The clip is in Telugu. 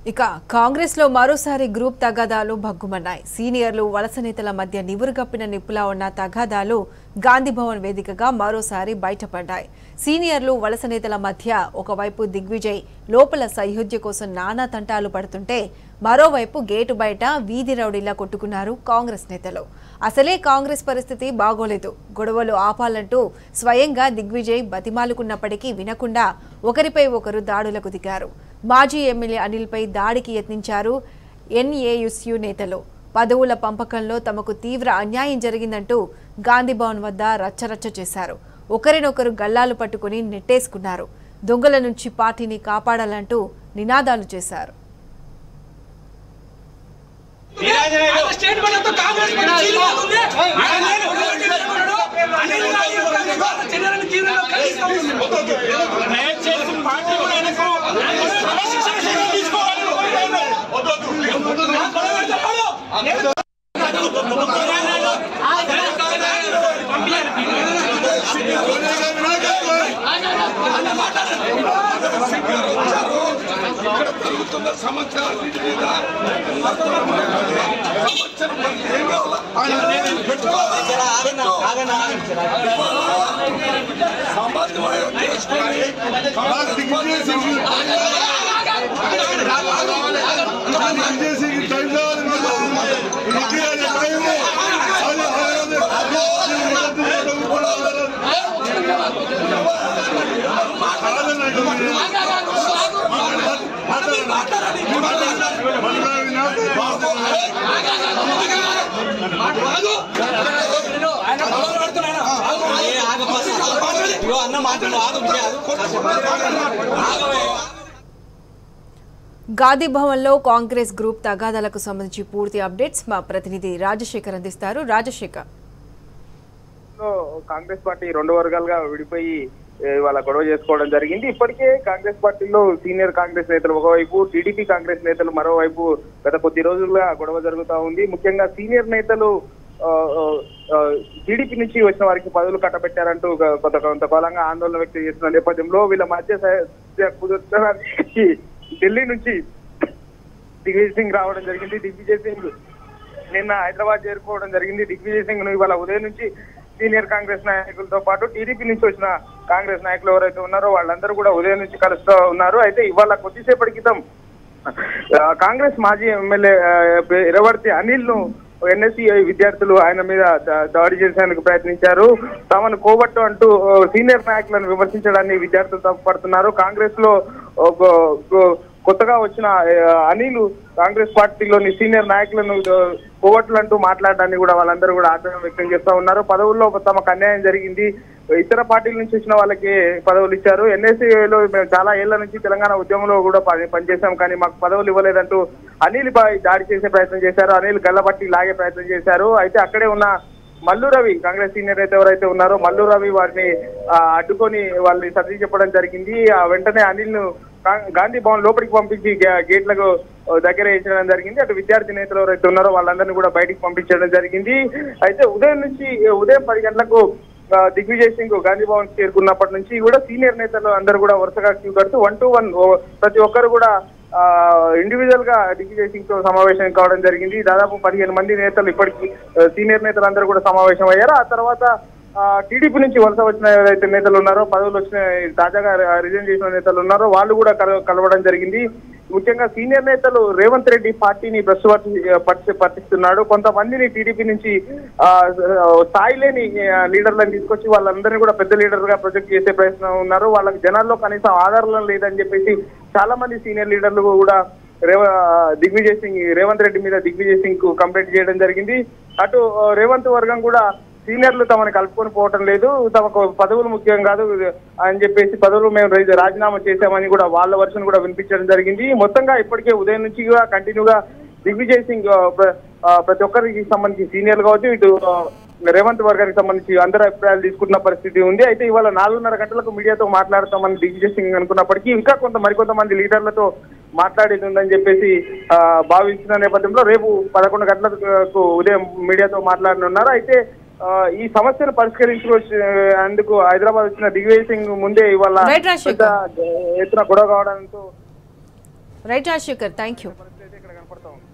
ఇక కాంగ్రెస్ లో మరోసారి గ్రూప్ తగాదాలు భగ్గుమన్నాయి సీనియర్లు వలస నేతల మధ్య నివురుగప్పిన నిప్పులా ఉన్న తగాదాలు గాంధీభవన్ వేదికగా మరోసారి బయటపడ్డాయి సీనియర్లు వలస నేతల మధ్య ఒకవైపు దిగ్విజయ్ లోపల సహ్యుద్య కోసం నానా తంటాలు పడుతుంటే మరోవైపు గేటు బయట వీధి రౌడీలా కొట్టుకున్నారు కాంగ్రెస్ నేతలు అసలే కాంగ్రెస్ పరిస్థితి బాగోలేదు గొడవలు ఆపాలంటూ స్వయంగా దిగ్విజయ్ బతిమాలుకున్నప్పటికీ వినకుండా ఒకరిపై ఒకరు దాడులకు దిగారు మాజీ ఎమ్మెల్యే అనిల్పై దాడికి యత్నించారు ఎన్ఏయుస్యు నేతలు పదవుల పంపకంలో తమకు తీవ్ర అన్యాయం జరిగిందంటూ గాంధీభవన్ వద్ద రచ్చరచ్చ చేశారు ఒకరినొకరు గల్లాలు పట్టుకుని నెట్టేసుకున్నారు దొంగల నుంచి పార్టీని కాపాడాలంటూ నినాదాలు చేశారు ఆయన స్టేట్మెంట్ అంతా కాంగ్రెస్ పార్టీ చీలిపోతుంది. ఆయన నేను ఉన్నాడు. అనిల్ గారు చంద్రబాబు తీవ్రంగా ఖండిస్తాము. దయచేసి పార్టీ ఆయనకు క్రమశిక్షణ చర్యలు తీసుకోవాలని కోరుతున్నాను. నా గొడవ చెప్పడు. నేను ఆయన గొడవ పెడుతున్నాను. ఇగో అన్న మాటలు ఆగం చేయాలి ఆగవే గాంధీభవన్లో కాంగ్రెస్ గ్రూప్ తగాదాలకు సంబంధించి పూర్తి అప్డేట్స్ మా ప్రతినిధి రాజశేఖర్ అందిస్తారు రాజశేఖర్ లో కాంగ్రెస్ పార్టీ రెండు వర్గాలుగా విడిపోయి ఏ, వాళ్ళ గొడవ చేసుకోవడం జరిగింది ఇప్పటికే కాంగ్రెస్ పార్టీలో సీనియర్ కాంగ్రెస్ నేతలు ఒకవైపు టీడీపీ కాంగ్రెస్ నేతలు మరోవైపు గత కొద్ది రోజులుగా గొడవ జరుగుతా ఉంది ముఖ్యంగా సీనియర్ నేతలు టీడీపీ నుంచి వచ్చిన వారికి పదవులు కట్టబెట్టారంటూ గ- కొంత కొంతకాలంగా ఆందోళన వ్యక్తం చేస్తున్న నేపథ్యంలో వీళ్ళ మధ్య స- కుదర్చడానికి ఢిల్లీ నుంచి దిగ్విజయ్ సింగ్ రావడం జరిగింది దిగ్విజయ్ సింగ్ నిన్న హైదరాబాద్ చేరుకోవడం జరిగింది దిగ్విజయ్ సింగ్ ను ఇవాళ ఉదయం నుంచి సీనియర్ కాంగ్రెస్ నాయకులతో పాటు టీడీపీ నుంచి వచ్చిన కాంగ్రెస్ నాయకులు ఎవరైతే ఉన్నారో వాళ్ళందరూ కూడా ఉదయం నుంచి కలుస్తూ ఉన్నారు అయితే ఇవాళ కొద్దిసేపటి క్రితం ఆ, కాంగ్రెస్ మాజీ ఎమ్మెల్యే ఆ, ఇరవర్తి అనిల్ ను ఎన్ఎస్సీ విద్యార్థులు ఆయన మీద దా- దాడి చేసేందుకు ప్రయత్నించారు తమను కోబట్టు అంటూ ఆ, సీనియర్ నాయకులను విమర్శించడాన్ని విద్యార్థులు తప్పుపడుతున్నారు కాంగ్రెస్ లో ఒక ఒక కొత్తగా వచ్చిన ఆ, అనిల్ కాంగ్రెస్ పార్టీలోని సీనియర్ నాయకులను ఆ, కోవట్లు అంటూ మాట్లాడడాన్ని కూడా వాళ్ళందరూ కూడా ఆగ్రహం వ్యక్తం చేస్తా ఉన్నారు పదవుల్లో తమకు అన్యాయం జరిగింది ఇతర పార్టీల నుంచి వచ్చిన వాళ్ళకి పదవులు ఇచ్చారు ఎన్ఎస్సీలో మేము చాలా ఏళ్ల నుంచి తెలంగాణ ఉద్యమంలో కూడా పని- పనిచేశాం కానీ మాకు పదవులు ఇవ్వలేదంటూ అనిల్ పై దాడి చేసే ప్రయత్నం చేశారు అనిల్ గల్లబట్టి లాగే ప్రయత్నం చేశారు అయితే అక్కడే ఉన్న మల్లు రవి కాంగ్రెస్ సీనియర్ అయితే ఎవరైతే ఉన్నారో మల్లు రవి వారిని ఆ, అడ్డుకొని వాళ్ళని సర్ది చెప్పడం జరిగింది ఆ వెంటనే అనిల్ ను గా- గాంధీ భవన్ లోపలికి పంపించి గే- గేట్లకు ఆ, దగ్గర వేయించడం జరిగింది అటు విద్యార్థి నేతలు ఎవరైతే ఉన్నారో వాళ్ళందరినీ కూడా బయటికి పంపించడం జరిగింది అయితే ఉదయం నుంచి ఉదయం పది గంటలకు ఆ, దిగ్విజయ్ సింగ్ గాంధీ భవన్ చేరుకున్నప్పటి నుంచి కూడా సీనియర్ నేతలు అందరూ కూడా వరుసగా క్యూ కడుతూ వన్ టు వన్ ప్రతి ఒక్కరు కూడా ఇండివిజువల్ గా దిగ్విజయ్ సింగ్ తో సమావేశం కావడం జరిగింది దాదాపు పదిహేను మంది నేతలు ఇప్పటికీ ఆ, సీనియర్ నేతలు అందరూ కూడా సమావేశం అయ్యారు ఆ తర్వాత టీడీపీ నుంచి వలస వచ్చిన ఎవరైతే నేతలు ఉన్నారో పదవులు వచ్చిన తాజాగా రిజైన్ చేసిన నేతలు ఉన్నారో వాళ్ళు కూడా కల- కలవడం జరిగింది ముఖ్యంగా సీనియర్ నేతలు రేవంత్ రెడ్డి పార్టీని భ్రష్టు పట్టి పట్టి- పట్టిస్తున్నాడు కొంతమందిని టీడీపీ నుంచి ఆ, స్థాయి లేని ఆ, లీడర్లను తీసుకొచ్చి వాళ్ళందరినీ కూడా పెద్ద లీడర్ గా ప్రొజెక్ట్ చేసే ప్రయత్నం ఉన్నారు వాళ్ళకి జనాల్లో కనీసం ఆధారం లేదని చెప్పేసి చాలా మంది సీనియర్ లీడర్లు కూడా రేవ దిగ్విజయ్ సింగ్ రేవంత్ రెడ్డి మీద దిగ్విజయ్ సింగ్ కు కంప్లైంట్ చేయడం జరిగింది అటు ఆ, రేవంత్ వర్గం కూడా సీనియర్లు తమని కలుపుకొని పోవటం లేదు తమకు పదవులు ముఖ్యం కాదు అని చెప్పేసి పదవులు మేము రైజు- రాజీనామా చేశామని కూడా వాళ్ళ వర్షన్ కూడా వినిపించడం జరిగింది మొత్తంగా ఇప్పటికే ఉదయం నుంచి కూడా కంటిన్యూగా దిగ్విజయ్ సింగ్ ఆ, ప్ర- ఆ, ప్రతి ఒక్కరికి సంబంధించి సీనియర్ కావచ్చు ఇటు ఆ, రేవంత్ వర్గానికి సంబంధించి అందరి అభిప్రాయాలు తీసుకుంటున్న పరిస్థితి ఉంది అయితే ఇవాళ నాలుగున్నర గంటలకు మీడియాతో మాట్లాడతామని దిగ్విజయ్ సింగ్ అనుకున్నప్పటికీ ఇంకా కొంత మరికొంతమంది లీడర్లతో మాట్లాడేది ఉందని చెప్పేసి ఆ, భావించిన నేపథ్యంలో రేపు పదకొండు గంటలకు ఉదయం మీడియాతో మాట్లాడనున్నారు అయితే ఆ, ఈ సమస్యను పరిష్కరించుకోవచ్చేందుకు హైదరాబాద్ వచ్చిన దిగ్విజయ్ సింగ్ ముందే ఇవాళ Right, Rashika. పెద్ద ఎత్తున గొడవ కావడంతో రైట్ రాజశేఖర్ థ్యాంక్ యూ పరిస్థితి అయితే ఇక్కడ కనపడతా ఉంది